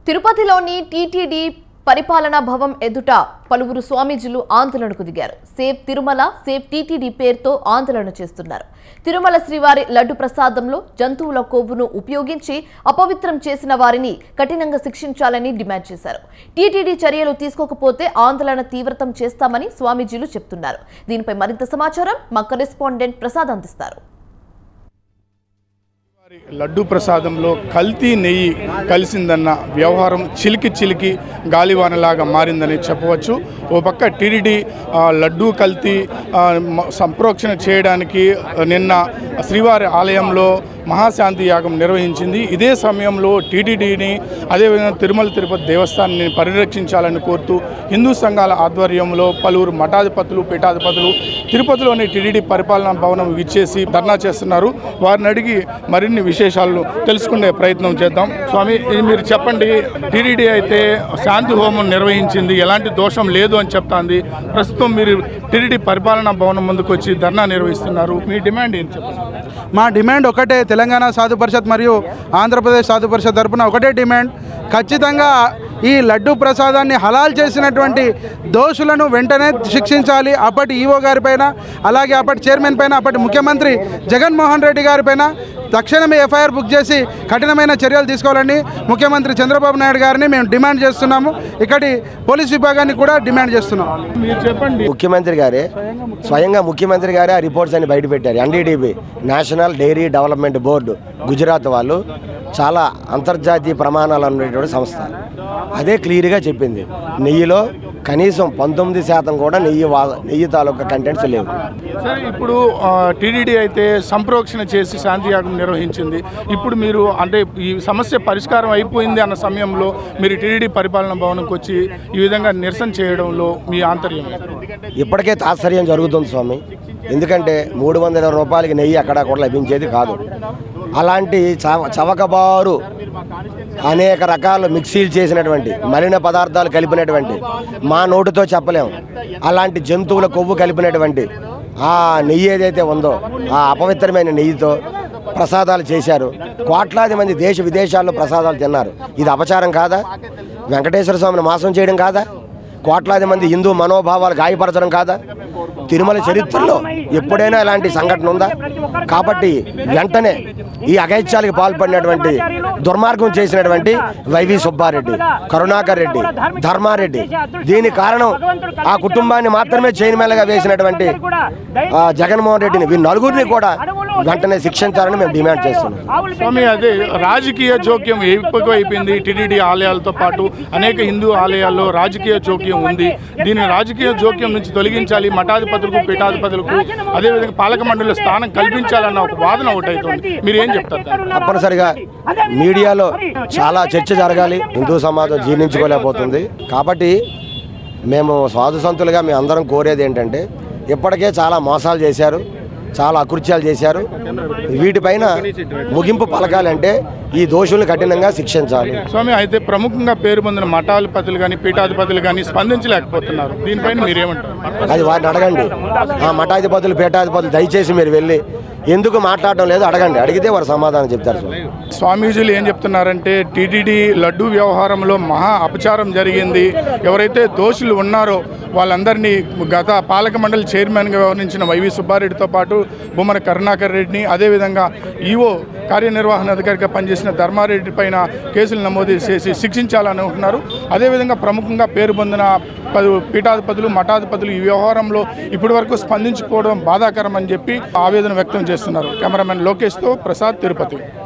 తిరుపతిలోని టీటీడీ పరిపాలనా భవం ఎదుట పలువురు స్వామీజీలు ఆందోళనకు దిగారు సేవ్ తిరుమల సేవ్ టీటీడీ పేరుతో ఆందోళన చేస్తున్నారు తిరుమల శ్రీవారి లడ్డు ప్రసాదంలో జంతువుల కొవ్వును ఉపయోగించి అపవిత్రం చేసిన వారిని కఠినంగా శిక్షించాలని డిమాండ్ చేశారు టీటీడీ చర్యలు తీసుకోకపోతే ఆందోళన తీవ్రతం చేస్తామని స్వామీజీలు చెప్తున్నారు దీనిపై మరింత సమాచారం మా కరెస్పాండెంట్ ప్రసాద్ అందిస్తారు లడ్డు ప్రసాదంలో కల్తీ నెయ్యి కలిసిందన్న వ్యవహారం చిలికి చిలికి గాలివానలాగా మారిందని చెప్పవచ్చు ఓ పక్క టీడీడీ ఆ, లడ్డు కల్తీ ఆ, మ- సంప్రోక్షణ చేయడానికి నిన్న శ్రీవారి ఆలయంలో మహాశాంతి యాగం నిర్వహించింది ఇదే సమయంలో టీటీడీని అదేవిధంగా తిరుమల తిరుపతి దేవస్థానాన్ని పరిరక్షించాలని కోరుతూ హిందూ సంఘాల ఆధ్వర్యంలో పలువురు మఠాధిపతులు పీఠాధిపతులు తిరుపతిలోని టీటీడీ పరిపాలనా భవనం విచ్చేసి ధర్నా చేస్తున్నారు వారిని అడిగి మరిన్ని విశేషాలను తెలుసుకునే ప్రయత్నం చేద్దాం స్వామి ఇది మీరు చెప్పండి టీటీడీ అయితే శాంతి హోమం నిర్వహించింది ఎలాంటి దోషం లేదు అని చెప్తాంది ప్రస్తుతం మీరు టీటీడీ పరిపాలనా భవనం ముందుకు వచ్చి ధర్నా నిర్వహిస్తున్నారు మీ డిమాండ్ ఏంటి చెప్పండి మా డిమాండ్ ఒకటే తెలంగాణ సాధు పరిషత్ మరియు ఆంధ్రప్రదేశ్ సాధు పరిషత్ తరపున ఒకటే డిమాండ్ ఖచ్చితంగా ఈ లడ్డు ప్రసాదాన్ని హలాల్ చేసినటువంటి దోషులను వెంటనే శిక్షించాలి అప్పటి ఈఓ గారిపైన అలాగే అప్పటి చైర్మన్ పైన అప్పటి ముఖ్యమంత్రి జగన్మోహన్ రెడ్డి గారిపైన తక్షణమే ఎఫ్ఐఆర్ బుక్ చేసి కఠినమైన చర్యలు తీసుకోవాలని ముఖ్యమంత్రి చంద్రబాబు నాయుడు గారిని మేము డిమాండ్ చేస్తున్నాము ఇక్కడి పోలీస్ విభాగాన్ని కూడా డిమాండ్ చేస్తున్నాం మీరు చెప్పండి ముఖ్యమంత్రి గారే స్వయంగా ముఖ్యమంత్రి గారే ఆ రిపోర్ట్స్ అన్ని బయటపెట్టారు NDDB national dairy development board Gujarat వాళ్ళు చాలా అంతర్జాతీయ ప్రమాణాలు ఉన్నటువంటి సంస్థ అదే క్లియర్గా చెప్పింది నెయ్యిలో కనీసం పంతొమ్మిది శాతం కూడా నెయ్యి వా నెయ్యి తాలూకా కంటెంట్స్ లేవు సరే ఇప్పుడు టీడీడీ అయితే సంప్రోక్షణ చేసి శాంతియాగం నిర్వహించింది ఇప్పుడు మీరు అంటే ఈ సమస్య పరిష్కారం అయిపోయింది అన్న సమయంలో మీరు టీడీడీ పరిపాలనా భవనంకి వచ్చి ఈ విధంగా నిరసన చేయడంలో మీ ఆంతర్యం ఏంటి? ఇప్పటికే తాత్సర్యం జరుగుతుంది స్వామి ఎందుకంటే మూడు వందల రూపాయలకి నెయ్యి అక్కడ కూడా లభించేది కాదు అలాంటి చవ చవకబారు అనేక రకాల మిక్సీలు చేసినటువంటి మలిన పదార్థాలు కలిపినటువంటి మా నోటితో చెప్పలేము అలాంటి జంతువుల కొవ్వు కలిపినటువంటి ఆ నెయ్యి ఏదైతే ఉందో ఆ అపవిత్రమైన నెయ్యితో ప్రసాదాలు చేశారు కోట్లాది మంది దేశ విదేశాల్లో ప్రసాదాలు తిన్నారు ఇది అపచారం కాదా వెంకటేశ్వర స్వామిని మోసం చేయడం కాదా కోట్లాది మంది హిందూ మనోభావాలు గాయపరచడం కాదా తిరుమల చరిత్రలో ఎప్పుడైనా ఇలాంటి సంఘటన ఉందా కాబట్టి వెంటనే ఈ అగైత్యాలకు పాల్పడినటువంటి దుర్మార్గం చేసినటువంటి వైవి సుబ్బారెడ్డి కరుణాకర్ రెడ్డి ధర్మారెడ్డి దీని కారణం ఆ కుటుంబాన్ని మాత్రమే చైన్మేళగా వేసినటువంటి ఆ, జగన్మోహన్ రెడ్డిని వీరి నలుగురిని కూడా వెంటనే శిక్షించాలని మేము డిమాండ్ చేస్తున్నాం స్వామి అదే రాజకీయ జోక్యం ఎక్కువైపోయింది టీడీడీ ఆలయాలతో పాటు అనేక హిందూ ఆలయాల్లో రాజకీయ జోక్యం ఉంది దీన్ని రాజకీయ జోక్యం నుంచి తొలగించాలి మఠాధిపతులకు పీఠాధిపతులకు అదేవిధంగా పాలక మండలిలో స్థానం కల్పించాలన్న ఒక వాదన ఒకటి అవుతుంది మీరు ఏం చెప్తారు దానికి? తప్పనిసరిగా మీడియాలో చాలా చర్చ జరగాలి హిందూ సమాజం జీర్ణించుకోలేకపోతుంది కాబట్టి మేము సాధు సంతులుగా మేము అందరం కోరేది ఏంటంటే ఇప్పటికే చాలా మోసాలు చేశారు చాలా అకృత్యాలు చేశారు వీటిపైన ముగింపు పలకాలంటే ఈ దోషుల్ని కఠినంగా శిక్షించాలి స్వామి అయితే ప్రముఖంగా పేరు పొందిన మఠాధిపతులు కానీ పీఠాధిపతులు కానీ స్పందించలేకపోతున్నారు దీనిపైన మీరేమంటారు అది వారిని అడగండి ఆ మఠాధిపతులు పీఠాధిపతులు దయచేసి మీరు వెళ్ళి ఎందుకు మాట్లాడడం లేదు అడగండి అడిగితే వారు సమాధానం చెప్తారు స్వామి స్వామీజీలు ఏం చెప్తున్నారంటే టీటీడీ లడ్డు వ్యవహారంలో మహా అపచారం జరిగింది ఎవరైతే దోషులు ఉన్నారో వాళ్ళందరినీ గత పాలక మండలి చైర్మన్గా వ్యవహరించిన వైవి సుబ్బారెడ్డితో పాటు బొమ్మన కరుణాకర్ రెడ్డిని అదేవిధంగా ఈవో కార్యనిర్వహణ అధికారిగా పనిచేసిన ధర్మారెడ్డి పైన కేసులు నమోదు చేసి శిక్షించాలని అంటున్నారు అదేవిధంగా ప్రముఖంగా పేరు పొందిన పలు పీఠాధిపతులు మఠాధిపతులు ఈ వ్యవహారంలో ఇప్పటి వరకు స్పందించుకోవడం బాధాకరం అని చెప్పి ఆవేదన వ్యక్తం చేస్తున్నారు కెమెరామెన్ లోకేష్తో ప్రసాద్ తిరుపతి